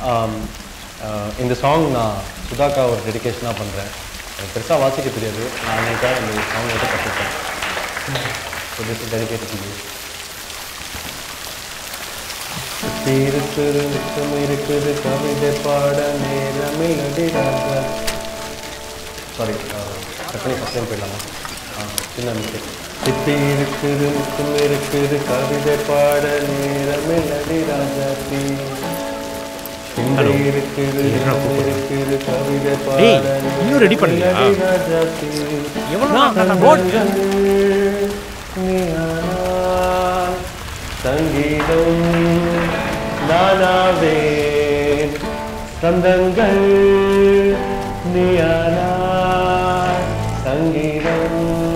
ஆம், ஆஹ், இந்த சாங் நான் சுதாக்கா ஒரு டெடிகேஷனாக பண்ணுறேன் எனக்கு பெருசாக வாசிக்க தெரியாது நான் அன்னைக்காக இந்த சாங் எடுத்து கற்றுப்பேன் so this is dedicated to you சுத்தி இருக்குது நித்தம் இருக்குது கவிதை பாட நேரமில்லடி ராஜா சாரி கட் பண்ணி ஃபஸ்ட் டைம் போயிடலாமா ஆ, சின்ன மிஸ்டேக் சுத்தி இருக்குது நித்தம் இருக்குது கவிதை பாட நேரமில்லடி ராஜாத்தி Hello. இருக்குது என்னடா நித்தம் கூப்பிடுற? இருக்குது கவிதை டேய், பாட இன்னும் ready பண்ணலையா? நேரமில்லடி ராஜாத்தி எவ்வளவு நாள் நான் போட் சங்கீதம் நானாவேன் சந்தங்கள் நீயானா சங்கீதம்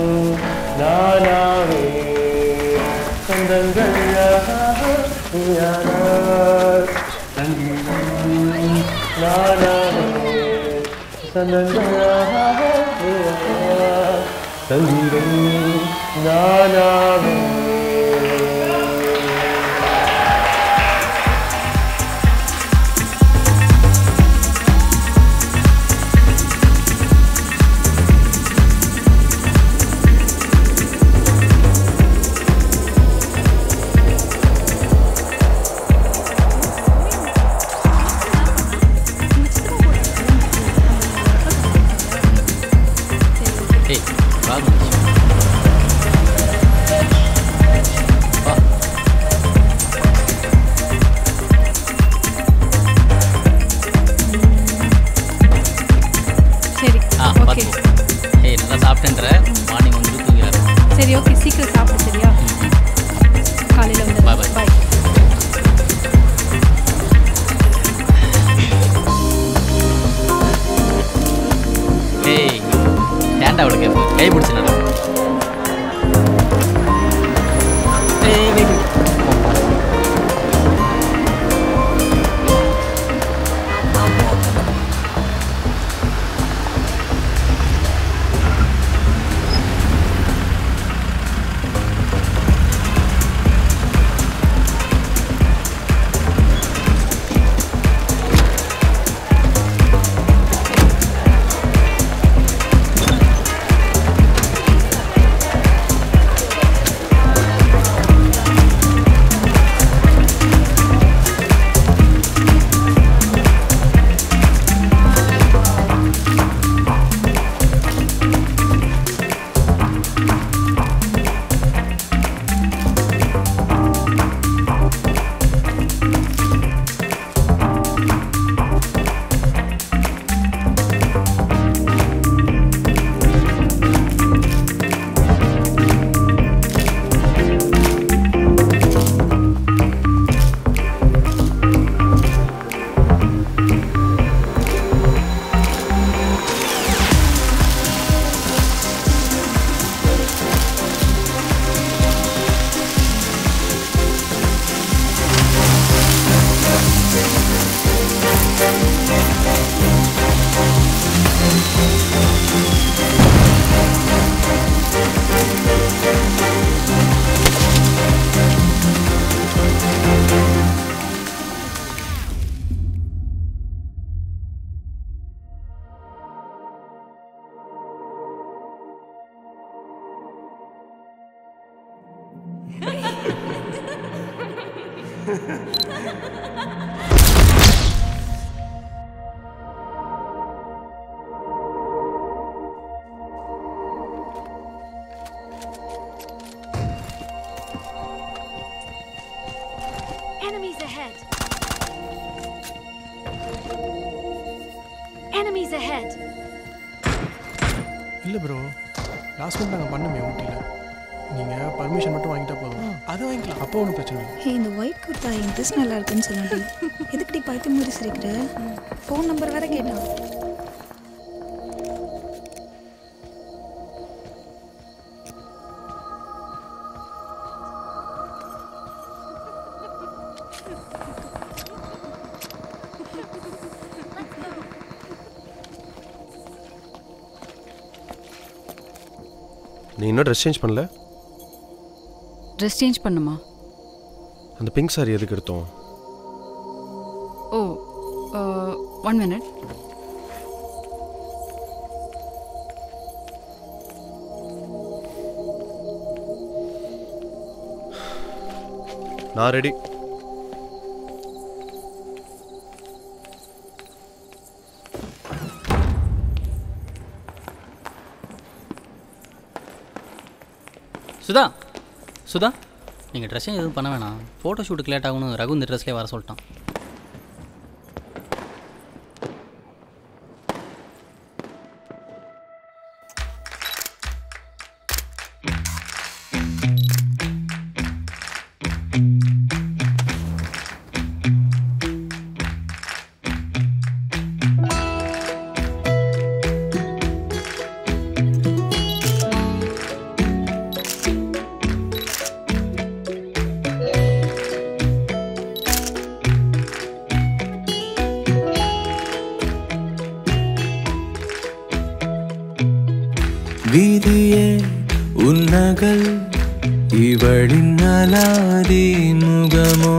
நானாவே சந்தங்கள் நீயானா சங்கீதம் நானாவே சந்தங்கள் சங்கீதம் நானாவே ஏய் வாங்க வா சரி ஆ ஓகே பார்த்து ஏய் நல்லா சாப்பிட்டேன்ற மார்னிங் வந்து தூங்கிறாரு சரி ஓகே சீக்கிரம் சாப்பிடு சரியா காலையில் வந்து Bye, bye. பாய் ஏய் ஏன்டா அவளுக்கு கை பிடிச்சு நட ஏய் wait, wait. Enemies ahead. Enemies ahead. இல்லை ப்ரோ லாஸ்ட் மந்த் நாங்கள் பண்ணோமே ஊட்டியில் நீங்கள் பர்மிஷன் மட்டும் வாங்கிட்டா போதும் அது வாங்கிக்கலாம் அப்போ ஒன்றும் பிரச்சனை இல்லை ஹே இந்த ஒயிட் குர்த்தா என் ட்ரெஸ் நல்லா இருக்குன்னு சொன்னாடி எதுக்குடி பைத்தியம் மாதிரி சிரிக்கிற ஃபோன் நம்பர் வேற கேட்டான் நீ இன்னும் ட்ரெஸ் சேஞ்ச் பண்ணல ட்ரெஸ் சேஞ்ச் பண்ணுமா அந்த பிங்க் சாரி எதுக்கு எடுத்தோம் ஓ ஒன் மினிட் நான் ரெடி சுதா சுதா நீங்கள் ட்ரெஸ்ஸையும் எதுவும் பண்ண வேணாம் ஃபோட்டோ ஷூட்டுக்கு லேட் ஆகும்னு ரகு இந்த ட்ரெஸ்லேயே வர சொல்லிட்டான் வீதியே உன்னகல் இவளின் அலாதி முகமோ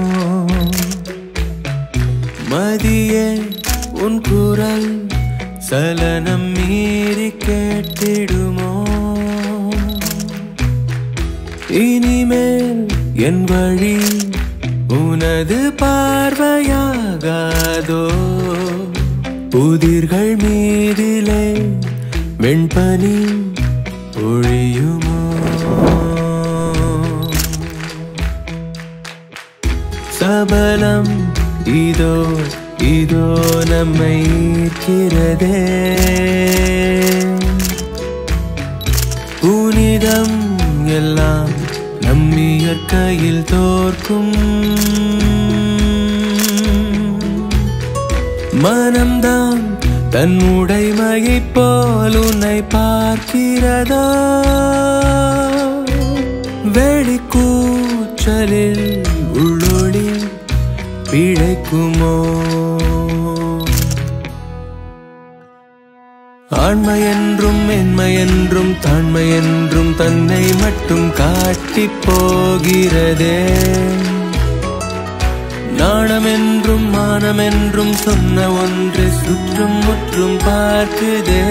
மதியே உன் குரல் சலனம் மீறி கேட்டிடுமோ இனிமேல் என் வழி உனது பார்வையாகாதோ புதிர்கள் மீதிலே வெண்பனி பொழியுமோ சபலம் இதோ இதோ நம்மை ஈர்க்கிறதே புனிதம் எல்லாம் நம் இயற்கையில் தோற்கும் மனம்தான் தன் உடைமையைப் போல் உன்னை பார்க்கிறதோ வெளிக்கூச்சலில் உள்ளொளி பிழைக்குமோ ஆண்மை என்றும் மென்மை என்றும் தாண்மை என்றும் தன்னை மட்டும் காட்டிப் போகிறதே நாணம் என்றும் மானம் என்றும் சொன்ன ஒன்று சுற்றும் முற்றும் பார்க்குதே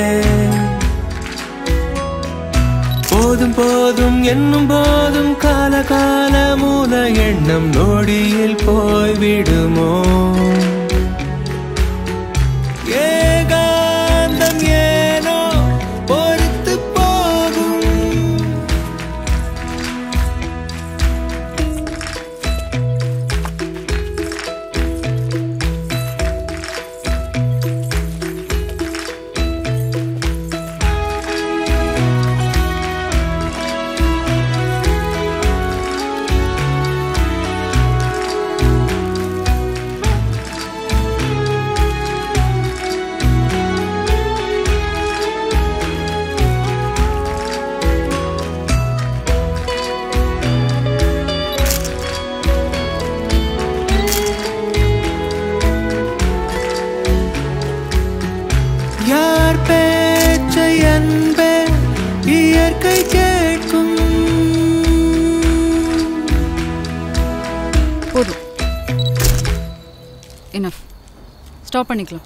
போதும் போதும் என்னும் போதும் கால கால மூல எண்ணம் நொடியில் போய்விடுமோ ஏகாந்தம் ஏனோ பொறுத்து போகும் யார் பேச்சை அன்பே இயற்கை கேட்கும் போதும் என்னஃப் ஸ்டாப் பண்ணிக்கலாம்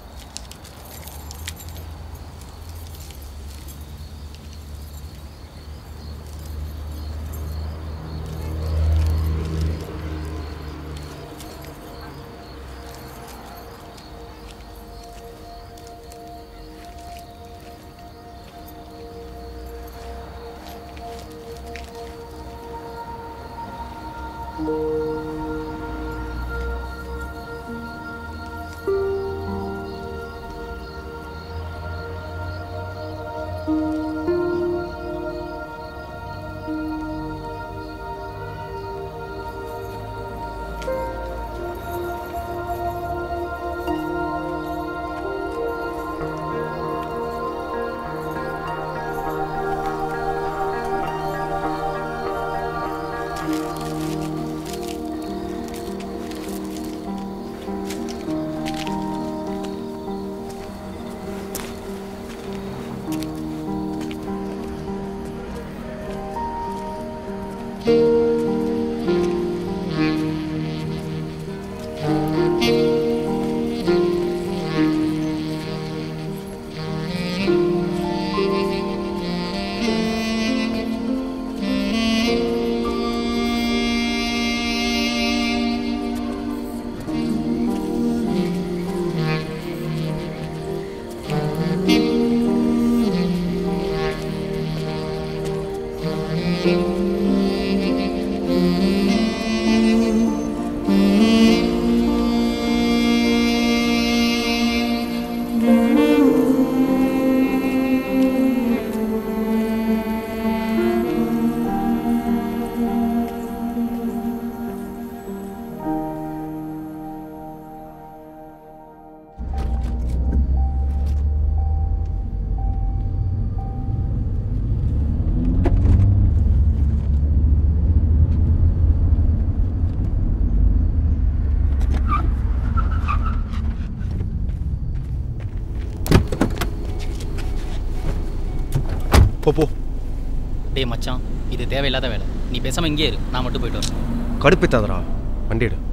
போ போ டேய் மச்சான் இது தேவையில்லாத வேலை நீ பேசாமல் இங்கே இரு நான் மட்டும் போயிட்டு வரேன் கடுப்பேத்தாதடா வண்டி எடு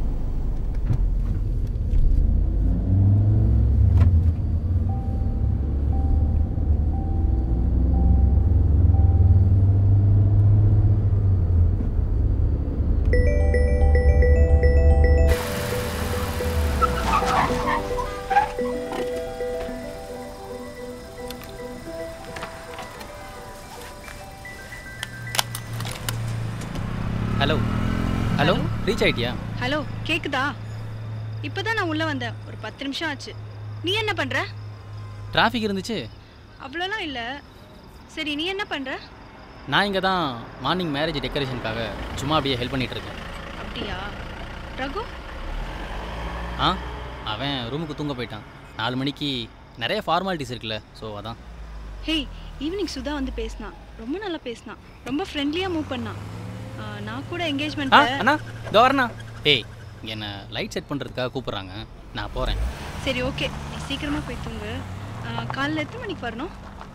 ஹலோ ஹலோ ரீச் ஆயிட்டியா ஹலோ கேக்குதா இப்பதான் நான் உள்ள வந்தேன் ஒரு பத்து நிமிஷம் ஆச்சு நீ என்ன பண்ற டிராஃபிக் இருந்துச்சு அவ்வளோலாம் இல்ல சரி நீ என்ன பண்ற நான் இங்கே தான் மார்னிங் மேரேஜ் டெக்கரேஷனுக்காக சும்மா அப்படியே ஹெல்ப் பண்ணிட்டு இருக்கேன் அப்படியா ரகு ஆ அவன் ரூமுக்கு தூங்க போயிட்டான் நாலு மணிக்கு நிறைய ஃபார்மாலிட்டிஸ் இருக்குல்ல ஸோ அதான் ஹேய் ஈவினிங் சுதா வந்து பேசினான் ரொம்ப நல்லா பேசினான் ரொம்ப ஃப்ரெண்ட்லியா மூவ் பண்ணான் ஆ, நான் கூட ஆ என்கேஜ்மெண்ட் அண்ணா இதோ வரண்ணா டேய் இங்கே என்ன லைட் செட் பண்ணுறதுக்காக கூப்பிட்றாங்க நான் போகிறேன் சரி ஓகே நீ சீக்கிரமா போய் தூங்கு ஆ, காலைல எத்தனை மணிக்கு வரணும்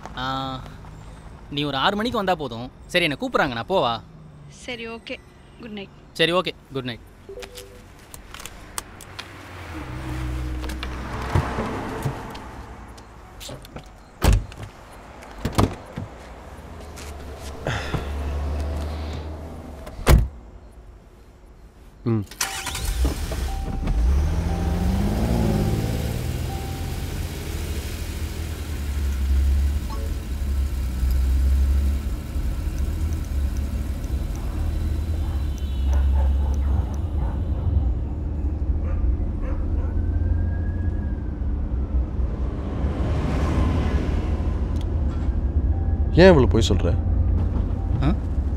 நீ ஒரு ஆறு மணிக்கு வந்தால் போதும் சரி என்னை கூப்பிட்றாங்க நான் போவா சரி ஓகே குட் நைட் சரி ஓகே குட் நைட் ம் ஏன் இவ்வளோ போய் சொல்கிற ஆ?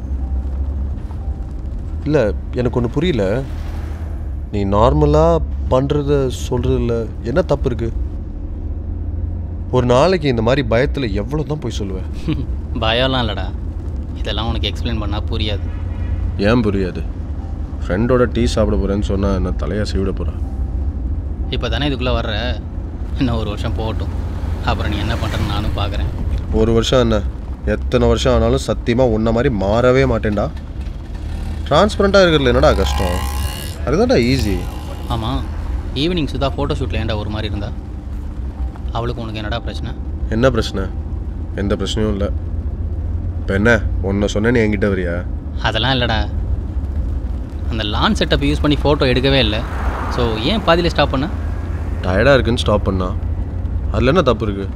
இல்லை எனக்கு ஒன்று புரியல நீ நார்மலாக பண்ணுறத சொல்கிறதுல என்ன தப்பு இருக்கு ஒரு நாளைக்கு இந்த மாதிரி பயத்தில் எவ்வளோ தான் போய் சொல்லுவேன் பயம்லாம் இல்லைடா இதெல்லாம் உனக்கு எக்ஸ்பிளைன் பண்ணால் புரியாது ஏன் புரியாது ஃப்ரெண்டோட டீ சாப்பிட போகிறேன்னு சொன்னால் என்ன தலையாக சீவிட போகிறா இப்போ தானே இதுக்குள்ளே வர்ற இன்னும் ஒரு வருஷம் போகட்டும் அப்புறம் நீ என்ன பண்ணுறன்னு நானும் பார்க்குறேன் ஒரு வருஷம் என்ன எத்தனை வருஷம் ஆனாலும் சத்தியமாக உன்ன மாதிரி மாறவே மாட்டேன்டா டிரான்ஸ்பரண்ட்டாக இருக்கிறதுல என்னடா கஷ்டம் அதுதான்டா ஈஸி ஆமாம் ஈவினிங் சுதா ஃபோட்டோ ஷூட்டில் ஏன்டா ஒரு மாதிரி இருந்தா அவளுக்கு உனக்கு என்னடா பிரச்சனை என்ன பிரச்சனை எந்த பிரச்சனையும் இல்லை இப்போ என்ன உன்னை சொன்னேன்னு என்கிட்ட வரியா அதெல்லாம் இல்லைடா அந்த லான் செட்டப் யூஸ் பண்ணி ஃபோட்டோ எடுக்கவே இல்லை ஸோ ஏன் பாதியில் ஸ்டாப் பண்ண டயர்டாக இருக்குன்னு ஸ்டாப் பண்ணா அதில் என்ன தப்பு இருக்கு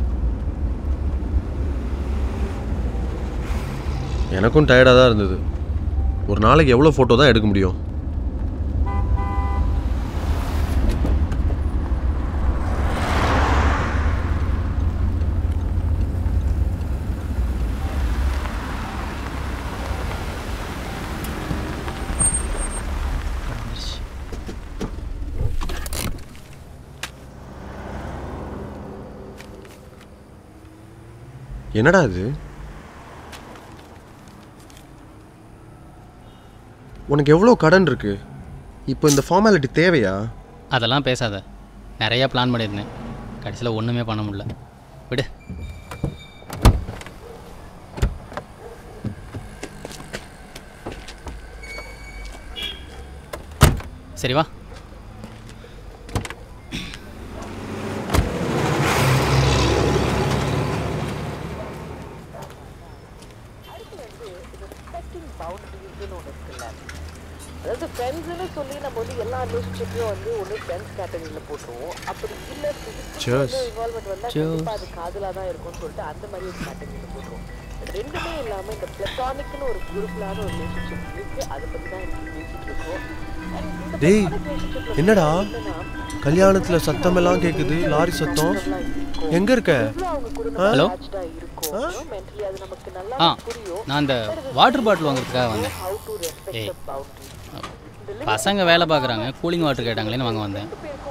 எனக்கும் டயர்டாக தான் இருந்தது ஒரு நாளைக்கு எவ்வளோ ஃபோட்டோ தான் எடுக்க முடியும் என்னடா இது உனக்கு எவ்வளோ கடன் இருக்கு இப்போ இந்த ஃபார்மாலிட்டி தேவையா அதெல்லாம் பேசாத நிறையா பிளான் பண்ணியிருந்தேன் கடைசியில் ஒன்றுமே பண்ண முடியல விடு சரி வா அதாவது ஃப்ரெண்ட்ஸ்னு சொல்லி நம்ம வந்து எல்லா ரிலேஷன்ஷிப்பையும் வந்து ஒன்று ஃப்ரெண்ட்ஸ் கேட்டகரியில் போட்டுருவோம் அப்படி இல்லை Cheers. இன்வால்மெண்ட் வந்தால் Cheers. கண்டிப்பாக அது காதலாக தான் இருக்கும்னு சொல்லிட்டு அந்த மாதிரி ஒரு கேட்டகரியில் போட்டுருவோம் ரெண்டுமே இல்லாமல் இல்லாம இந்த பிளட்டானிக்னு ஒரு குரூப்லான ஒரு ரிலேஷன்ஷிப் இருக்கு அதை பத்தி தான் இன்னைக்கு பேசிட்டு இருக்கோம் And இந்த டேய் platonic relationship ல என்னடா என்னன்னா, கல்யாணத்துல சத்தமெல்லாம் கேக்குது லாரி சத்தம் எங்க இருக்க அவங்க கூட ஆ? ஹலோ attached ஆ இருக்கோம் மென்டலி அது நமக்கு நல்லா ஆ புரியும் நான் அந்த வாட்டர் பாட்டில் வாங்குறதுக்காக வந்தேன் how to respect ஏய் the boundaries பசங்க வேலை பார்க்குறாங்க கூலிங் வாட்டர் கேட்டாங்களேன்னு வாங்க வந்தேன்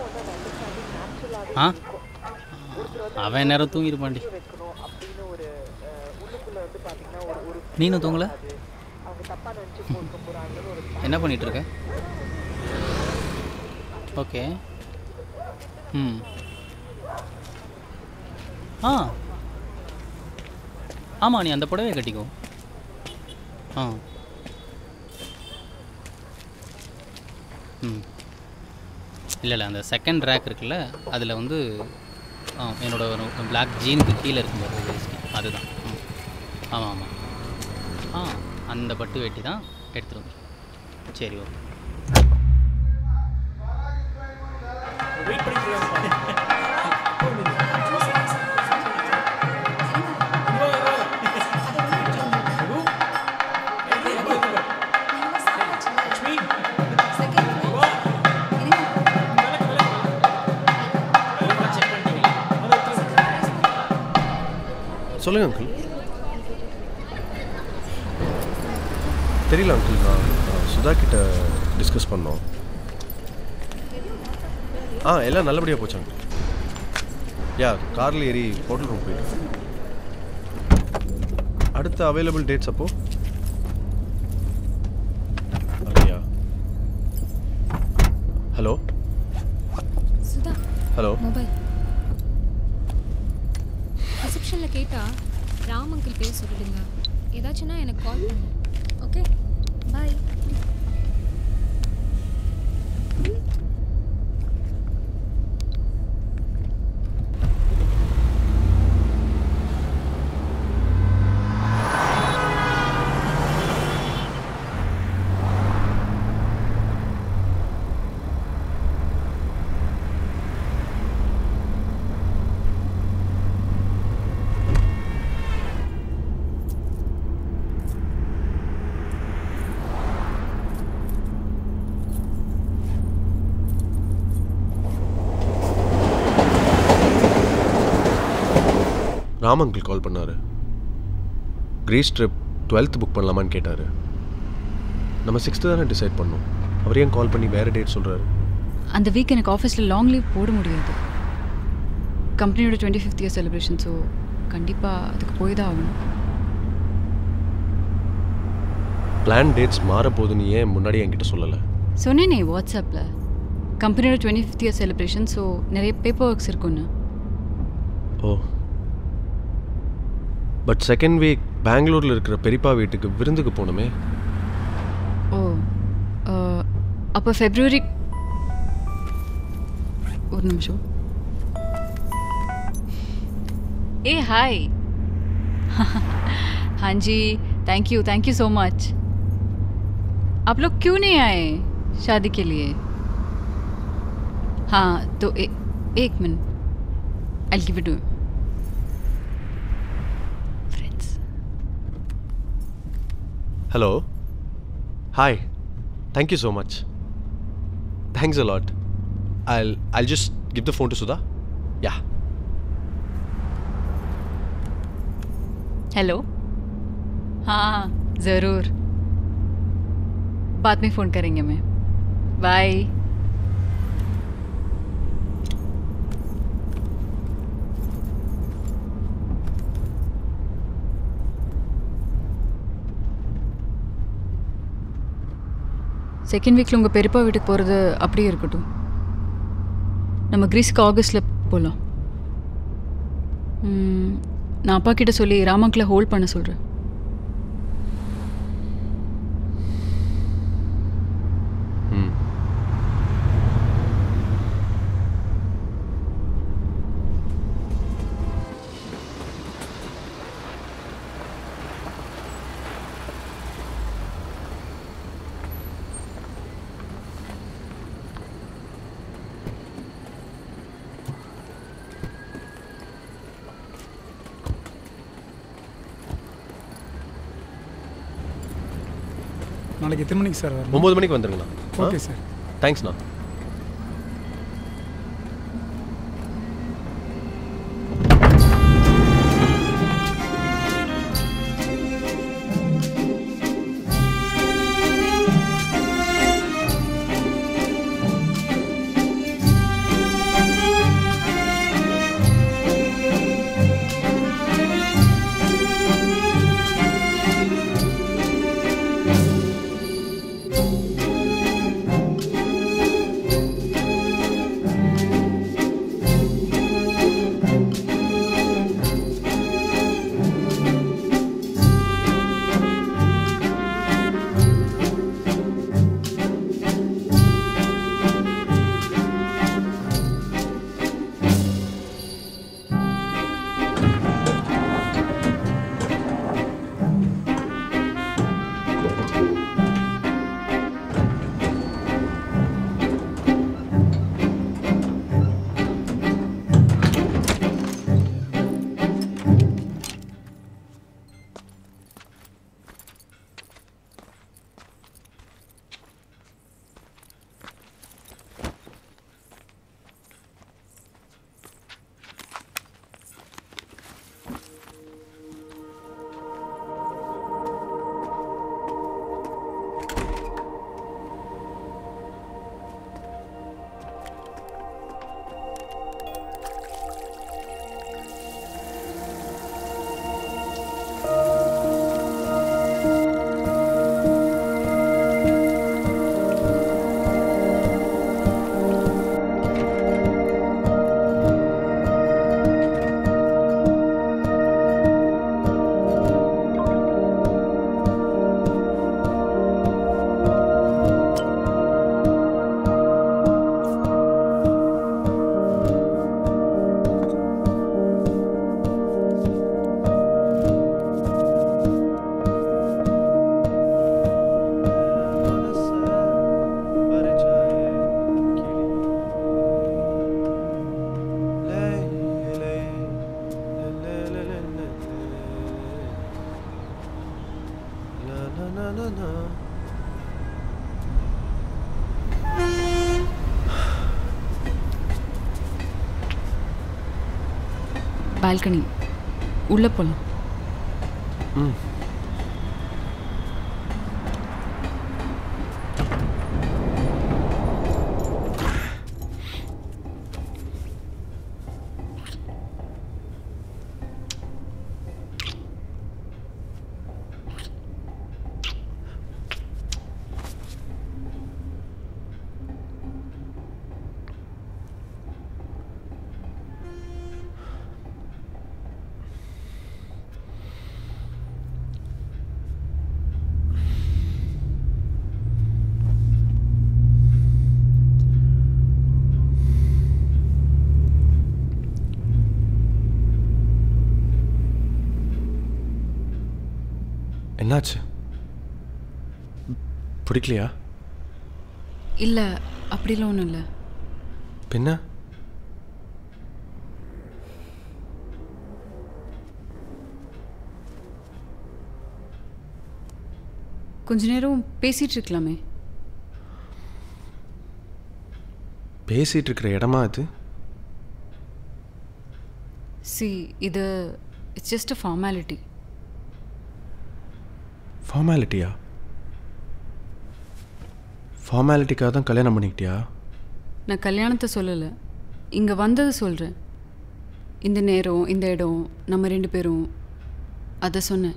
ஆ அவன் நேரம் தூங்கிருப்பாண்டி வைக்கணும் அப்படின்னு ஒரு அஹ், உள்ளுக்குள்ள வந்து பாத்தீங்கன்னா ஒரு ஒரு நீனும் தூங்கல அவங்க தப்பா நினைச்சு போக போறாங்கன்னு ஒரு என்ன பண்ணிட்டு இருக்க ஓகே ம் ஆ ஆமாம் நீ அந்த புடவையை கட்டிக்கோ ஆ ம் இல்லை இல்லை அந்த செகண்ட் ரேக் இருக்குல்ல அதில் வந்து ஆ என்னோட ஒரு பிளாக் ஜீனுக்கு கீழே இருக்கும் பாரு வேஷ்டி அதுதான் ம் ஆமாம் ஆமாம் ஆ அந்த பட்டு வேட்டி தான் எடுத்துகிட்டு வந்து சரி ஓகே சொல்லுங்க அங்கிள் தெரியல அங்கிள் நான் நான் சுதா கிட்ட டிஸ்கஸ் பண்ணோம் ஆ எல்லாம் நல்லபடியாக போச்சு அங்கிள் யா காரில் ஏறி ஹோட்டல் ரூம் போயிட்டு அடுத்த அவைலபிள் டேட்ஸ் அப்போ அப்படியா ஹலோ சுதா ஹலோ மொபைல் ரிசப்ஷனில் கேட்டா ராம் அங்கிள் பேர் சொல்லிடுங்க ஏதாச்சும்னா எனக்கு கால் பண்ணு okay bye Ram uncle call பண்ணார் கிரீஸ் ட்ரிப் டுவெல்த் புக் பண்ணலாமான்னு கேட்டார் நம்ம சிக்ஸ்த்து தானே டிசைட் பண்ணோம் அவர் ஏன் கால் பண்ணி வேறு டேட் சொல்கிறாரு அந்த வீக் எனக்கு ஆஃபீஸில் லாங் லீவ் போட முடியாது கம்பெனியோட twenty fifth year celebration so கண்டிப்பாக அதுக்கு போய் தான் ஆகணும் பிளான் டேட்ஸ் மாறப்போகுதுன்னு ஏன் முன்னாடி என்கிட்ட சொல்லலை சொன்னேனே வாட்ஸ்அப்பில் கம்பெனியோட twenty fifth year celebration so நிறைய பேப்பர் ஒர்க்ஸ் இருக்குன்னு ஓ பட் செகண்ட் வீக் பெங்களூரில் இருக்கிற பெரியப்பா வீட்டுக்கு விருந்துக்கு போகணுமே ஓ அப்போ ஃபெப்ரவரி ஒரு நிமிஷம் ए हाय हाँ जी thank you thank you so much आप लोग क्यों नहीं आए शादी के लिए हाँ तो ए, एक minute I give it friends hello hi thank you so much thanks a lot I'll I'll just give the phone to Sudha yeah hello हाँ ज़रूर बाद में फ़ोन करेंगे मैं बाय செகண்ட் வீக்கில் உங்கள் பெரியப்பா வீட்டுக்கு போகிறது அப்படியே இருக்கட்டும் நம்ம கிரீஸ்க்கு ஆகஸ்டில் போகலாம் ம், நான் அப்பா கிட்ட சொல்லி ராமங்கில் ஹோல்ட் பண்ண சொல்கிறேன் ம் நாளைக்கு எத்தனை மணிக்கு சார் வரணும் ஒம்பது மணிக்கு வந்துருங்கண்ணா ஓகே சார் தேங்க்ஸ்ண்ணா பால்கனி உள்ளே போகலாம் ம் என்னாச்சு பிடிக்கலையா இல்லை அப்படிலாம் ஒன்றும் இல்லை பின்ன கொஞ்ச நேரம் பேசிகிட்டு இருக்கலாமே பேசிகிட்டு இருக்கிற இடமா இது சி இது இட்ஸ் ஜஸ்ட் அ ஃபார்மாலிட்டி ஃபார்மாலிட்டியா ஃபார்மாலிட்டிக்காக தான் கல்யாணம் பண்ணிக்கிட்டியா நான் கல்யாணத்தை சொல்லலை இங்கே வந்ததை சொல்கிறேன் இந்த நேரம் இந்த இடம் நம்ம ரெண்டு பேரும் அதை சொன்னேன்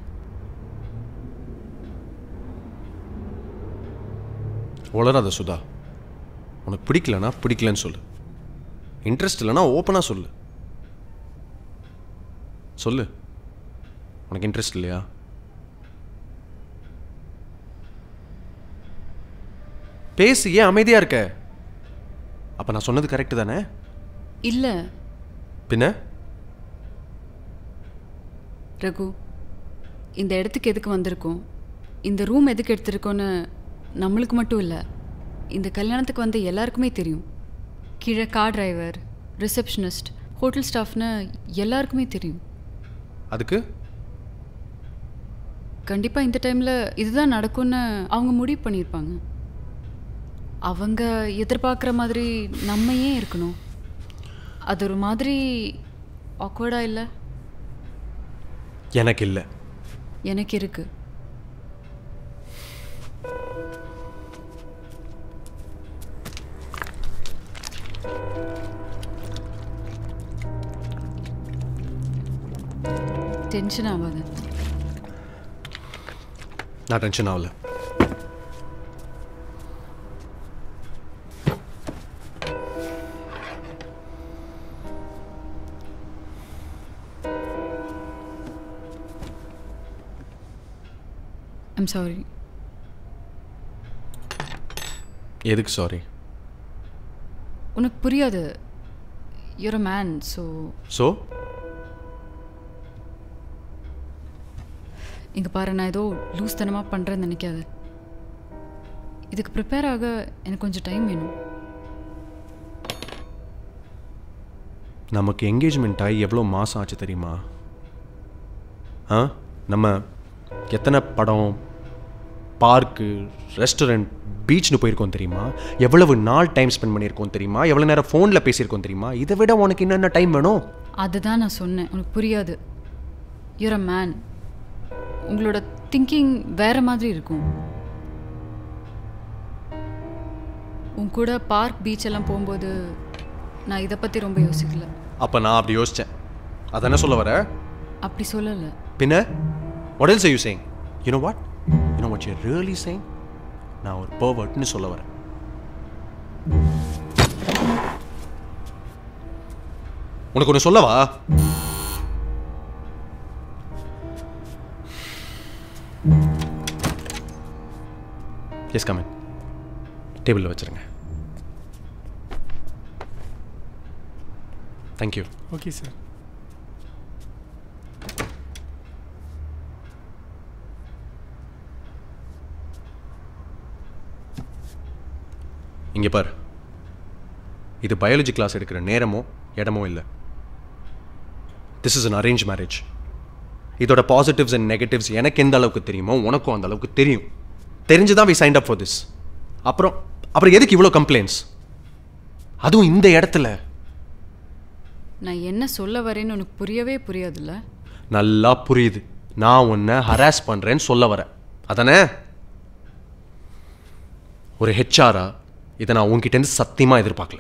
உளராத சுதா உனக்கு பிடிக்கலனா பிடிக்கலன்னு சொல்லு இன்ட்ரெஸ்ட் இல்லைனா ஓப்பனாக சொல்லு சொல்லு உனக்கு இன்ட்ரெஸ்ட் இல்லையா பேசு ஏன் அமைதியாக இருக்க அப்போ நான் சொன்னது கரெக்டு தானே இல்லை பின்ன ரகு இந்த இடத்துக்கு எதுக்கு வந்திருக்கோம் இந்த ரூம் எதுக்கு எடுத்திருக்கோன்னு நம்மளுக்கு மட்டும் இல்லை இந்த கல்யாணத்துக்கு வந்த எல்லாருக்குமே தெரியும் கீழே கார் டிரைவர் ரிசப்ஷனிஸ்ட் ஹோட்டல் ஸ்டாஃப்னு எல்லாருக்குமே தெரியும் அதுக்கு கண்டிப்பாக இந்த டைமில் இதுதான் நடக்கும்னு அவங்க முடிவு பண்ணியிருப்பாங்க அவங்க எதிர்பார்க்குற மாதிரி நம்ம ஏன் இருக்கணும் அது ஒரு மாதிரி ஆக்வர்டாக இல்லை எனக்கு இல்லை எனக்கு இருக்கு டென்ஷன் ஆகாது நான் டென்ஷன் ஆகல ஐம் சாரி எதுக்கு சாரி உனக்கு புரியாது you're a man so so இங்கே பாரு நான் ஏதோ லூஸ் தனமாக பண்ணுறேன்னு நினைக்காத இதுக்கு ப்ரிப்பேர் ஆக எனக்கு கொஞ்சம் டைம் வேணும் நமக்கு என்கேஜ்மெண்ட் ஆகி எவ்வளோ மாதம் ஆச்சு தெரியுமா ஆ நம்ம எத்தனை படம் பார்க்கு ரெஸ்டாரண்ட் பீச்னு போயிருக்கோம் தெரியுமா எவ்வளவு நாள் டைம் ஸ்பெண்ட் பண்ணியிருக்கோம் தெரியுமா எவ்வளோ நேரம் ஃபோனில் பேசியிருக்கோம் தெரியுமா இதை விட உனக்கு என்னென்ன டைம் வேணும் அதுதான் நான் சொன்னேன் உனக்கு புரியாது யூர் அ மேன் உங்களோட திங்கிங் வேற மாதிரி இருக்கும் உன் கூட பார்க் பீச் எல்லாம் போகும்போது நான் இதை பற்றி ரொம்ப யோசிக்கல அப்போ நான் அப்படி யோசித்தேன் அதானே சொல்ல வர அப்படி சொல்லலை பின்ன what else are you saying you know what you know what you're really saying நான் ஒரு பர்வர்ட்னு சொல்ல வரேன் உனக்கு ஒன்று சொல்லவா எஸ் கமன் டேபிளில் வச்சுருங்க தேங்க்யூ ஓகே சார் இங்கே பார் இது பயாலஜி கிளாஸ் எடுக்கிற நேரமோ இடமோ இல்லை this is an arrange marriage இதோட பாசிட்டிவ்ஸ் அண்ட் நெகட்டிவ்ஸ் எனக்கு எந்த அளவுக்கு தெரியுமோ உனக்கும் அந்த அளவுக்கு தெரியும் தெரிஞ்சு தான் we signed up for this அப்புறம் அப்புறம் எதுக்கு இவ்வளோ கம்ப்ளைண்ட்ஸ் அதுவும் இந்த இடத்துல நான் என்ன சொல்ல வரேன்னு உனக்கு புரியவே புரியாதுல்ல நல்லா புரியுது நான் உன்னை ஹராஸ் பண்ணுறேன்னு சொல்ல வரேன் அதானே ஒரு ஹெச்ஆரா இதை நான் உன்கிட்டேருந்து சத்தியமாக எதிர்பார்க்கல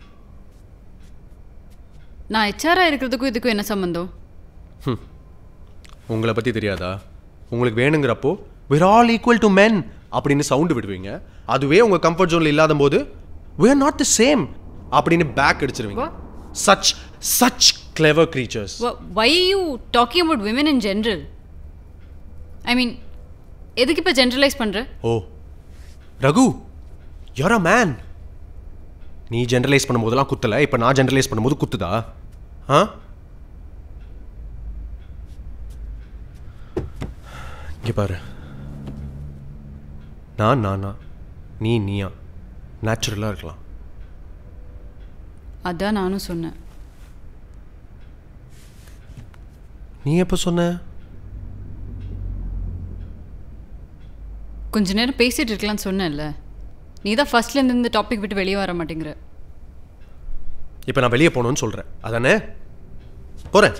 நான் ஹெச்ஆராக இருக்கிறதுக்கும் இதுக்கும் என்ன சம்மந்தம் ஹம். உங்களை பற்றி தெரியாதா உங்களுக்கு வேணுங்கிறப்போ we're all equal to men அப்படின்னு சவுண்டு விடுவீங்க அதுவே உங்கள் கம்ஃபர்ட் ஜோனில் இல்லாத போது we're நாட் த சேம் அப்படின்னு பேக் அடிச்சிருவீங்க such such clever creatures why you talking about women in general I mean எதுக்கு இப்போ ஜென்ரலைஸ் பண்ணுற oh Raghu you're a man நீ ஜென்ரலைஸ் பண்ணும்போதெல்லாம் குத்தலை இப்போ நான் ஜென்ரலைஸ் பண்ணும்போது குத்துதா ஆ இங்கே பாரு நான் நானா நீ நீயா நேச்சுரலாக இருக்கலாம் அதான் நானும் சொன்னேன் நீ எப்போ சொன்ன கொஞ்ச நேரம் பேசிட்டு இருக்கலாம்னு சொன்னேன்ல நீ தான் ஃபர்ஸ்ட்லேருந்து இந்த டாபிக் விட்டு வெளியே வர மாட்டேங்கிற இப்போ நான் வெளியே போகணும்னு சொல்கிறேன் அதானே போகிறேன்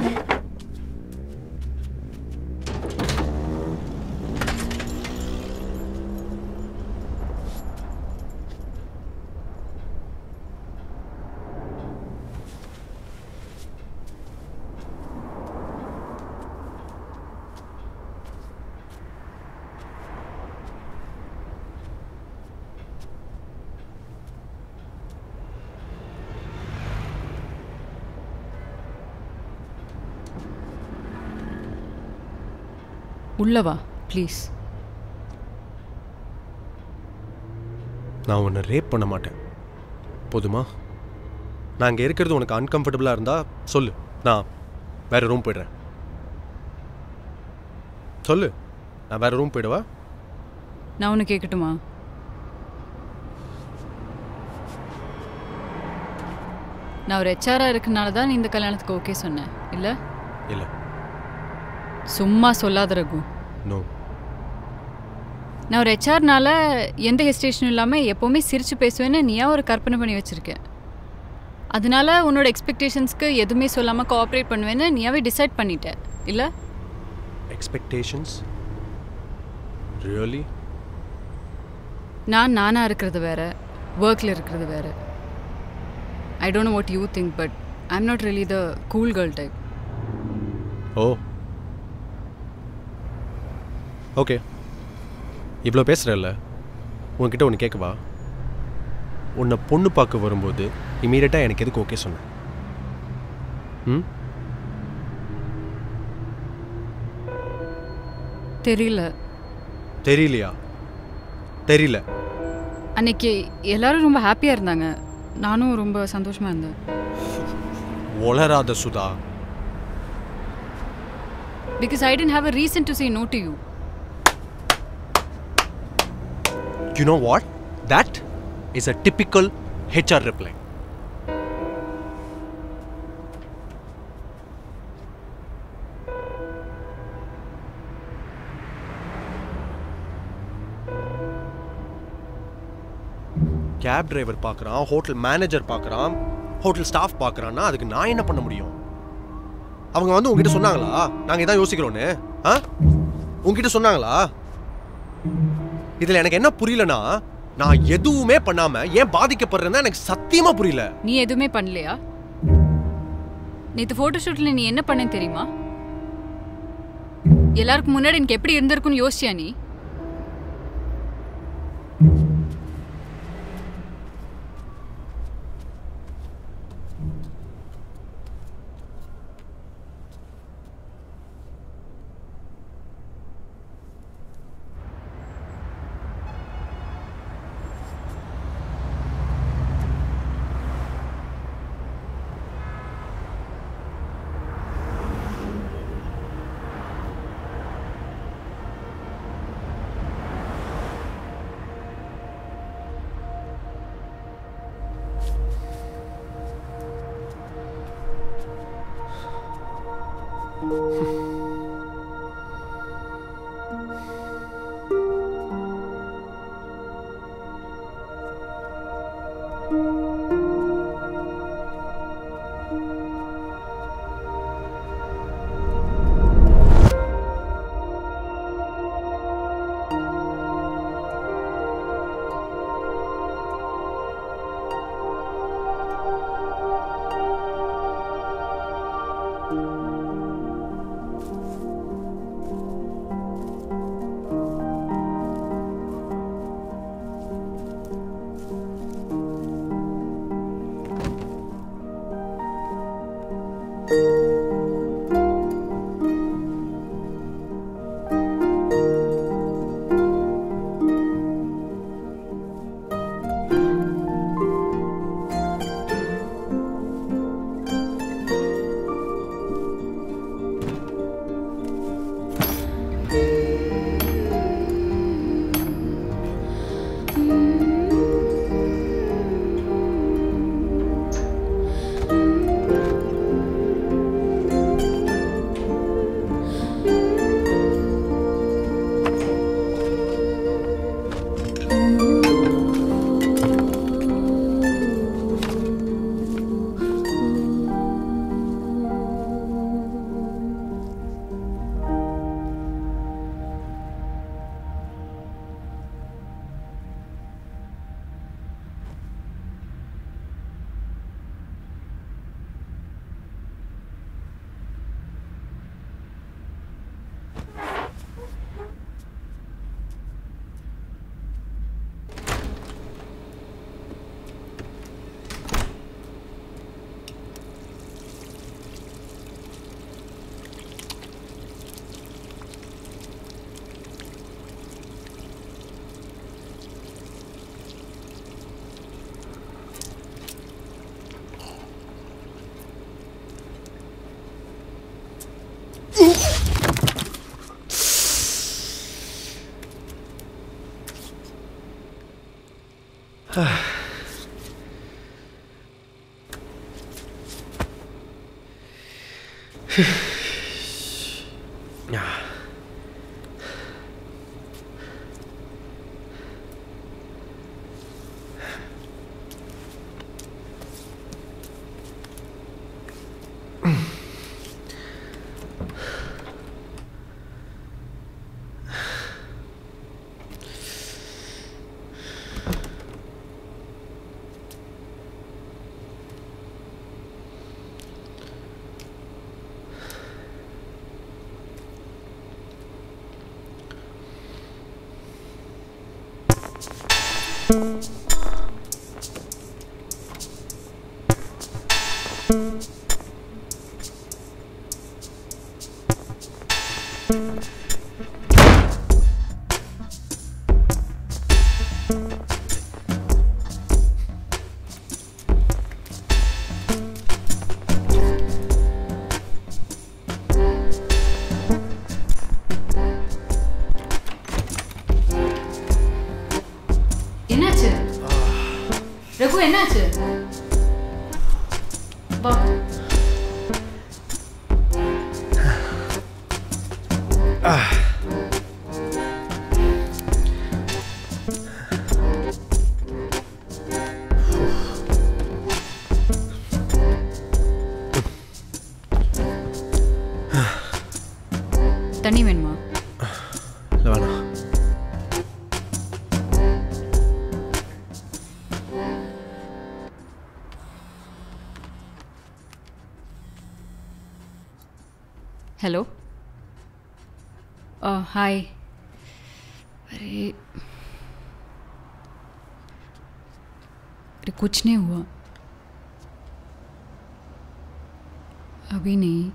உள்ளவா ப்ளீஸ் நான் உன்னை ரேப் பண்ண மாட்டேன் போதுமா நான் இங்கே இருக்கிறது உனக்கு அன்கம்ஃபர்டபுளாக இருந்தால் சொல்லு நான் வேறு ரூம் போய்டுறேன் சொல்லு நான் வேறு ரூம் போயிடுவா நான் ஒன்று கேட்கட்டுமா நான் ஒரு ஹெச்ஆராக இருக்கனால தான் நீ இந்த கல்யாணத்துக்கு ஓகே சொன்னேன் இல்லை இல்லை சும்மா சொல்லாத ரகு நோ நான் ஒரு ஹெச்ஆர்னால எந்த ஹெஸ்டேஷனும் இல்லாமல் எப்போவுமே சிரித்து பேசுவேன்னு நீயா ஒரு கற்பனை பண்ணி வச்சுருக்க அதனால உன்னோட எக்ஸ்பெக்டேஷன்ஸ்க்கு எதுவுமே சொல்லாமல் கோஆப்ரேட் பண்ணுவேன்னு நீயாவே டிசைட் பண்ணிட்ட இல்லை எக்ஸ்பெக்டேஷன்ஸ் ரியலி நான் நானாக இருக்கிறது வேற ஒர்க்கில் இருக்கிறது வேற I don't know what you think but I am not really the cool girl type oh okay இவ்வளோ பேசுகிறல்ல உன்கிட்ட ஒன்று கேட்கவா உன்னை பொண்ணு பார்க்க வரும்போது இமீடியட்டாக எனக்கு எதுக்கு ஓகே சொன்னேன் ம் தெரியல தெரியலையா தெரியல அன்னைக்கு எல்லாரும் ரொம்ப ஹாப்பியாக இருந்தாங்க நானும் ரொம்ப சந்தோஷமாக இருந்தேன் ஒளராத Sudha because I didn't have a reason to say no to you You know what? That is a typical HR reply. Cab driver பார்க்குறான் ஹோட்டல் மேனேஜர் பார்க்குறான் ஹோட்டல் ஸ்டாஃப் பார்க்குறான்னா அதுக்கு நான் என்ன பண்ண முடியும் அவங்க வந்து உங்ககிட்ட சொன்னாங்களா நாங்கள் இதான் யோசிக்கிறோன்னு ஆ உங்ககிட்ட சொன்னாங்களா இதுல எனக்கு என்ன புரியலனா நான் எதுவுமே பண்ணாம ஏன் பாதிக்கப்படுறேன்னா எனக்கு சத்தியமா புரியல நீ எதுவுமே பண்ணலையா நேற்று ஃபோட்டோஷூட்டில் நீ என்ன பண்ணேன்னு தெரியுமா எல்லாருக்கும் முன்னாடி எனக்கு எப்படி இருந்திருக்குன்னு யோசிச்சியா நீ என்னாச்சு ரகு என்னாச்சு வா தண்ணி வேணுமா இல்லை வேணாம் हेलो अ, हाय अरे अरे कुछ नहीं हुआ अभी नहीं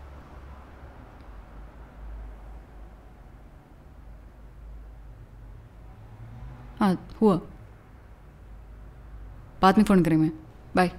हाँ हुआ बाद में फ़ोन करेंगे बाय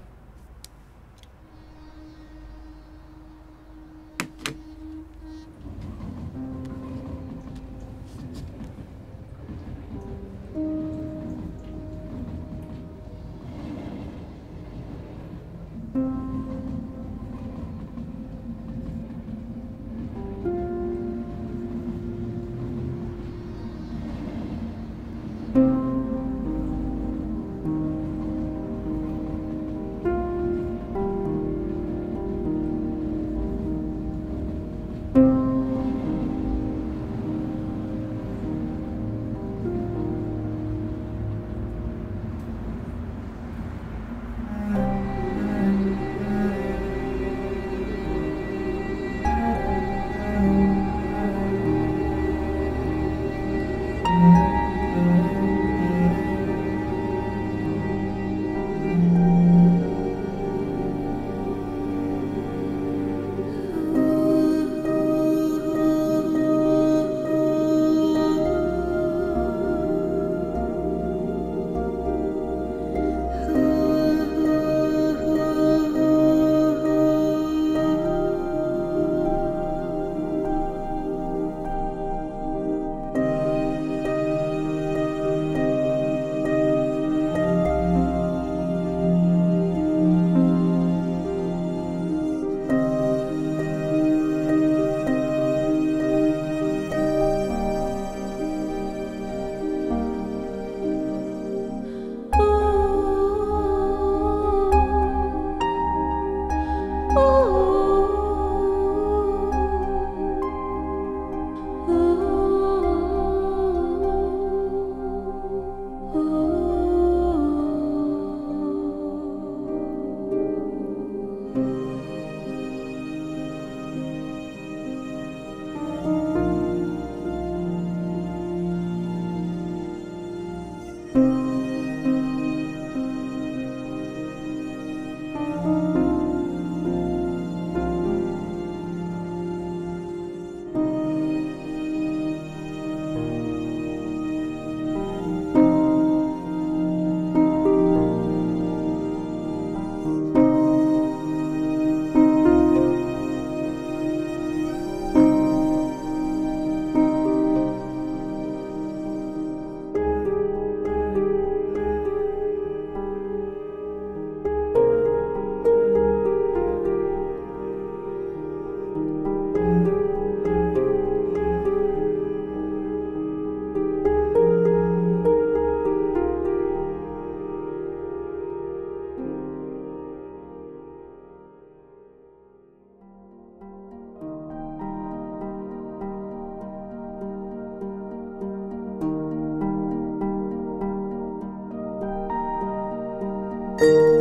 thank you